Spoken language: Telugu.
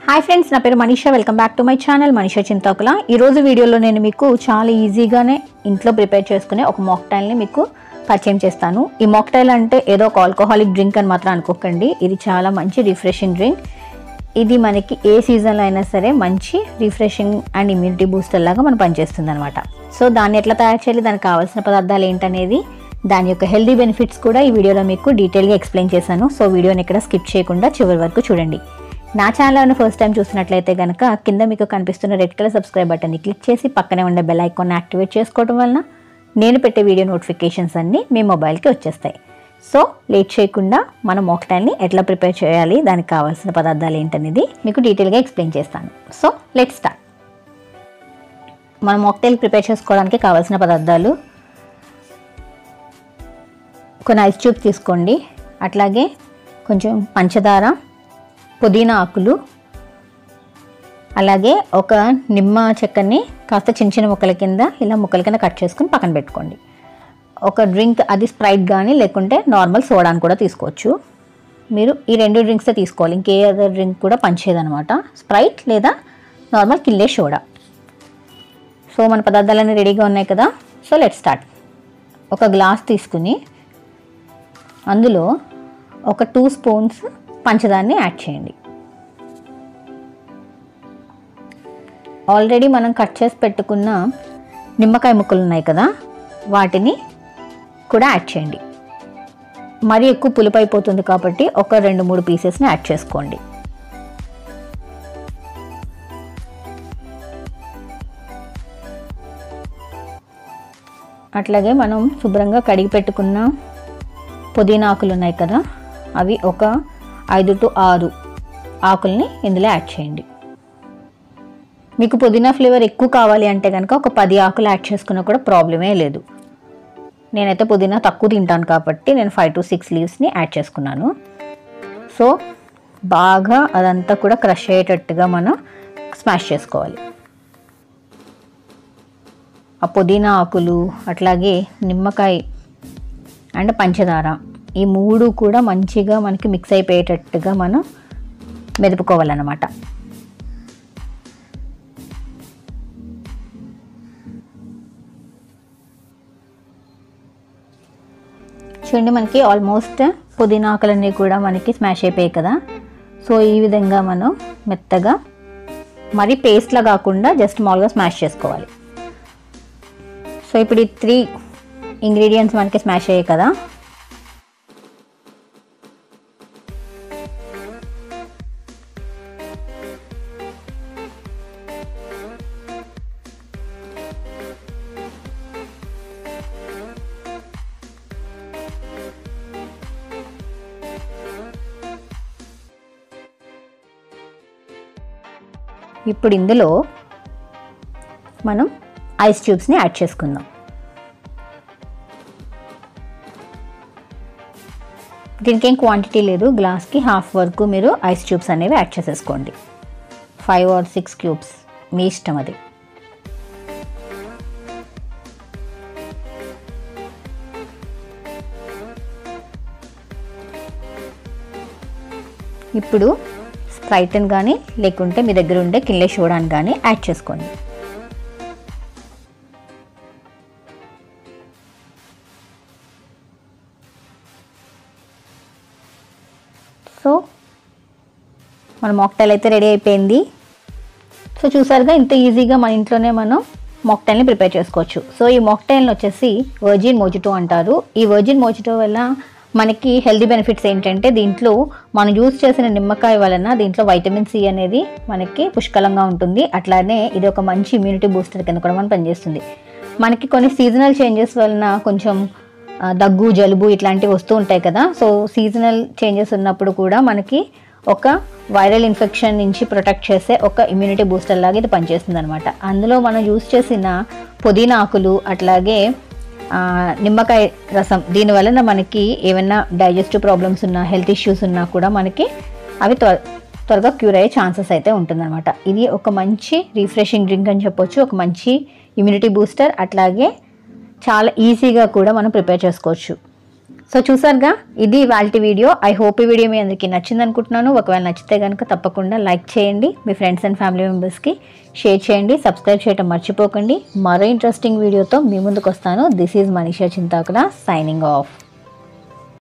హాయ్ ఫ్రెండ్స్ నా పేరు Manisha welcome back to my channel Manisha Chintakula ఈరోజు వీడియోలో నేను మీకు చాలా ఈజీగానే ఇంట్లో ప్రిపేర్ చేసుకునే ఒక మాక్టైల్ని మీకు పరిచయం చేస్తాను ఈ మాక్టైల్ అంటే ఏదో ఒక ఆల్కహాలిక్ డ్రింక్ అని మాత్రం అనుకోకండి ఇది చాలా మంచి రిఫ్రెషింగ్ డ్రింక్ ఇది మనకి ఏ సీజన్లో అయినా సరే మంచి రిఫ్రెషింగ్ అండ్ ఇమ్యూనిటీ బూస్టర్ లాగా మనం పనిచేస్తుంది అనమాట సో దాన్ని ఎట్లా తయారు చేయాలి దానికి కావాల్సిన పదార్థాలు ఏంటనేది దాని యొక్క హెల్దీ బెనిఫిట్స్ కూడా ఈ వీడియోలో మీకు డీటెయిల్గా ఎక్స్ప్లెయిన్ చేశాను సో వీడియోని ఇక్కడ స్కిప్ చేయకుండా చివరి వరకు చూడండి నా ఛానల్ ఫస్ట్ టైం చూసినట్లయితే కనుక కింద మీకు కనిపిస్తున్న రెడ్ కలర్ సబ్స్క్రైబ్ బటన్ని క్లిక్ చేసి పక్కనే ఉండే బెల్ ఐకాన్ యాక్టివేట్ చేసుకోవడం వలన నేను పెట్టే వీడియో నోటిఫికేషన్స్ అన్నీ మీ మొబైల్కి వచ్చేస్తాయి సో లేట్ చేయకుండా మనం మోక్టైల్ని ఎట్లా ప్రిపేర్ చేయాలి దానికి కావాల్సిన పదార్థాలు ఏంటనేది మీకు డీటెయిల్గా ఎక్స్ప్లెయిన్ చేస్తాను సో లెట్ స్టార్ట్ మనం మోక్టైల్ ప్రిపేర్ చేసుకోవడానికి కావాల్సిన పదార్థాలు కొన్ని ఐస్ ట్యూబ్ తీసుకోండి అట్లాగే కొంచెం పంచదార పుదీనా ఆకులు అలాగే ఒక నిమ్మ చెక్కని కాస్త చిన్న చిన్న ముక్కల కింద ఇలా ముక్కల కింద కట్ చేసుకుని పక్కన పెట్టుకోండి ఒక డ్రింక్ అది స్ప్రైట్ కానీ లేకుంటే నార్మల్ సోడాని కూడా తీసుకోవచ్చు మీరు ఈ రెండు డ్రింక్సే తీసుకోవాలి ఇంకే అదర్ డ్రింక్ కూడా పంచేదనమాట స్ప్రైట్ లేదా నార్మల్ కిల్లే సోడా సో మన పదార్థాలన్నీ రెడీగా ఉన్నాయి కదా సో లెట్ స్టార్ట్ ఒక గ్లాస్ తీసుకుని అందులో ఒక టూ స్పూన్స్ పంచదారని యాడ్ చేయండి ఆల్రెడీ మనం కట్ చేసి పెట్టుకున్న నిమ్మకాయ ముక్కలు ఉన్నాయి కదా వాటిని కూడా యాడ్ చేయండి మరీ ఎక్కువ పులుపు అయిపోతుంది కాబట్టి ఒక రెండు మూడు పీసెస్ని యాడ్ చేసుకోండి అట్లాగే మనం శుభ్రంగా కడిగి పెట్టుకున్న పుదీనా ఆకులు ఉన్నాయి కదా అవి ఒక ఐదు టు ఆరు ఆకుల్ని ఇందులో యాడ్ చేయండి మీకు పుదీనా ఫ్లేవర్ ఎక్కువ కావాలి అంటే కనుక ఒక పది ఆకులు యాడ్ చేసుకున్నా కూడా ప్రాబ్లమే లేదు నేనైతే పుదీనా తక్కువ తింటాను కాబట్టి నేను ఫైవ్ టు సిక్స్ లీవ్స్ని యాడ్ చేసుకున్నాను సో బాగా అదంతా కూడా క్రష్ అయ్యేటట్టుగా మనం స్మాష్ చేసుకోవాలి ఆ పుదీనా ఆకులు అట్లాగే నిమ్మకాయ అండ్ పంచదార ఈ మూడు కూడా మంచిగా మనకి మిక్స్ అయిపోయేటట్టుగా మనం మెదుపుకోవాలన్నమాట చూడండి మనకి ఆల్మోస్ట్ పుదీనా ఆకులన్నీ కూడా మనకి స్మాష్ అయిపోయాయి కదా సో ఈ విధంగా మనం మెత్తగా మరి పేస్ట్లా కాకుండా జస్ట్ మామూలుగా స్మాష్ చేసుకోవాలి సో ఇప్పుడు ఈ త్రీ ఇంగ్రీడియంట్స్ మనకి స్మాష్ అయ్యాయి కదా ఇప్పుడు ఇందులో మనం ఐస్ ట్యూబ్స్ని యాడ్ చేసుకుందాం దీనికి ఏం క్వాంటిటీ లేదు గ్లాస్కి హాఫ్ వరకు మీరు ఐస్ ట్యూబ్స్ అనేవి యాడ్ చేసేసుకోండి ఫైవ్ ఆర్ సిక్స్ క్యూబ్స్ మీ ఇష్టం అది ఇప్పుడు స్ప్రైట్ని కానీ లేకుంటే మీ దగ్గర ఉండే కిల్లే షోడాని కానీ యాడ్ చేసుకోండి సో మన మాక్టైల్ అయితే రెడీ అయిపోయింది సో చూసారుగా ఇంత ఈజీగా మన ఇంట్లోనే మనం మాక్టైల్ని ప్రిపేర్ చేసుకోవచ్చు సో ఈ మాక్టైల్ని వచ్చేసి వర్జిన్ మోజిటో అంటారు ఈ వర్జిన్ మోజిటో వల్ల మనకి హెల్దీ బెనిఫిట్స్ ఏంటంటే దీంట్లో మనం యూజ్ చేసిన నిమ్మకాయ వలన దీంట్లో వైటమిన్ సి అనేది మనకి పుష్కలంగా ఉంటుంది అట్లానే ఇది ఒక మంచి ఇమ్యూనిటీ బూస్టర్ కింద కూడా మనం పనిచేస్తుంది మనకి కొన్ని సీజనల్ చేంజెస్ వలన కొంచెం ఆ, దగ్గు జలుబు ఇట్లాంటివి వస్తూ ఉంటాయి కదా సో సీజనల్ చేంజెస్ ఉన్నప్పుడు కూడా మనకి ఒక వైరల్ ఇన్ఫెక్షన్ నుంచి ప్రొటెక్ట్ చేసే ఒక ఇమ్యూనిటీ బూస్టర్ లాగా ఇది పనిచేస్తుంది అనమాట అందులో మనం యూస్ చేసిన పుదీనా ఆకులు అట్లాగే ఆ, నిమ్మకాయ రసం దీని వలన మనకి ఏమైనా డైజెస్టివ్ ప్రాబ్లమ్స్ ఉన్నా హెల్త్ ఇష్యూస్ ఉన్నా కూడా మనకి అవి త్వర త్వరగా క్యూర్ అయ్యే ఛాన్సెస్ అయితే ఉంటుందన్నమాట ఇది ఒక మంచి రిఫ్రెషింగ్ డ్రింక్ అని చెప్పొచ్చు ఒక మంచి ఇమ్యూనిటీ బూస్టర్ అట్లాగే చాలా ఈజీగా కూడా మనం ప్రిపేర్ చేసుకోవచ్చు సో చూసారుగా ఇది వాళ్ళ వీడియో ఐ హోప్ ఈ వీడియో మీ అందరికీ నచ్చింది అనుకుంటున్నాను ఒకవేళ నచ్చితే కనుక తప్పకుండా లైక్ చేయండి మీ ఫ్రెండ్స్ అండ్ ఫ్యామిలీ మెంబర్స్కి షేర్ చేయండి సబ్స్క్రైబ్ చేయడం మర్చిపోకండి మరో ఇంట్రెస్టింగ్ వీడియోతో మీ ముందుకు వస్తాను this is Manisha Chintakula signing of